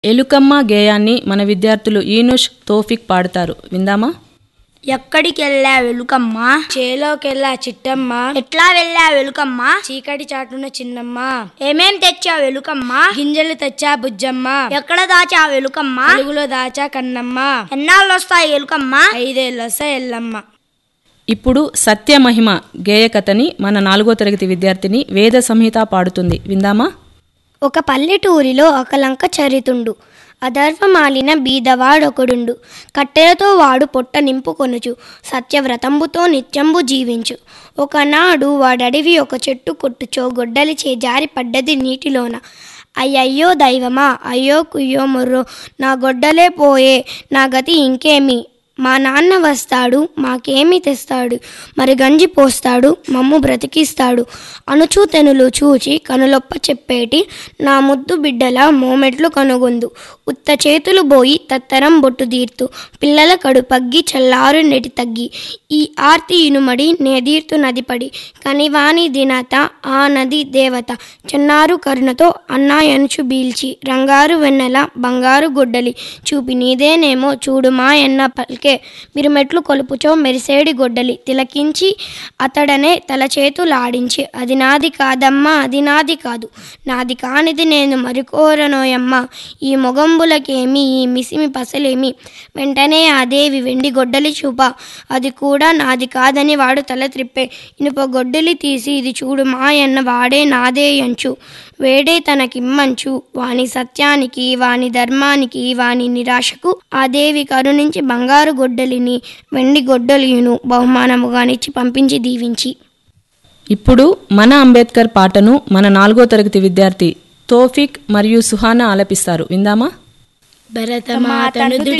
ఎలుకమ్మ గేయాన్ని మన విద్యార్థులు ఈనుష్ తోఫిక్ పాడుతారు విందామా ఎక్కడికెళ్ళా వెలుకమ్మ చేలోకెళ్ళా చిట్టమ్మ ఎట్లా వెళ్ళా వెలుకమ్మ చీకటి చాటున చిన్నమ్మ ఏమేం తెచ్చా వెలుకమ్మ గింజలు తెచ్చా బుజ్జమ్మ ఎక్కడ దాచా వెలుకమ్మ అడుగులో దాచా కన్నమ్మ ఎన్నాళ్ళు వస్తాయి వెలుకమ్మ ఐదేళ్ళొస్తా ఎల్లమ్మ ఇప్పుడు సత్యమహిమ గేయకథని మన నాలుగో తరగతి విద్యార్థిని వేద సంహిత పాడుతుంది విందామా ఒక పల్లెటూరిలో ఒక లంక చరితుండు అధర్వమాలిన బీదవాడొకడుండు కట్టెలతో వాడు పొట్ట నింపుకొనుచు సత్యవ్రతంబుతో నిత్యంబు జీవించు ఒకనాడు వాడడివి ఒక చెట్టు కొట్టుచో గొడ్డలి చే జారి పడ్డది నీటిలోన అయ్యయ్యో దైవమా అయ్యో కుయ్యో మొర్రో నా గొడ్డలే పోయే నా గతి ఇంకేమి మా నాన్న వస్తాడు మాకేమి తెస్తాడు మరి గంజి పోస్తాడు మమ్ము బ్రతికిస్తాడు అనుచూతెనులు చూచి కనులొప్ప చెప్పేటి నా ముద్దు బిడ్డల మోమెట్లు కనుగొందు ఉత్త చేతులు పోయి తత్తరం బొట్టు దీర్తు పిల్లల కడు పగ్గి చల్లారు నెటి తగ్గి ఈ ఆర్తి ఇనుమడి నేదీర్తు నదిపడి కనివాని దినత ఆ నది దేవత చెన్నారు కరుణతో అన్నాయనుచు బీల్చి రంగారు వెన్నెల బంగారు గొడ్డలి చూపి నీదేనేమో చూడుమా ఎన్న పల్కే మీరు మెట్లు కొలుపుచో మెరిసేడి గొడ్డలి తిలకించి అతడనే తల చేతులాడించి అది నాది కాదమ్మా అది నాది కాదు నాది కానిది నేను మరికోరనోయమ్మ ఈ మొగంబులకేమి ఈ మిసిమి పసలేమి వెంటనే ఆ దేవి వెండి గొడ్డలి చూప అది కూడా నాది కాదని వాడు తల త్రిప్పే ఇనుప గొడ్డలి తీసి ఇది చూడు మాయన్న వాడే నాదే అంచు వేడే తనకిమ్మంచు వాని సత్యానికి వాని ధర్మానికి వాని నిరాశకు ఆ దేవి కరుణించి బంగారు గొడ్డలిని వెండి గొడ్డలియును బహుమానముగానిచ్చి పంపించి దీవించి ఇప్పుడు మన అంబేద్కర్ పాటను మన నాలుగో తరగతి విద్యార్థి తోఫిక్ మరియు సుహానా ఆలపిస్తారు విందామా భరతమాతను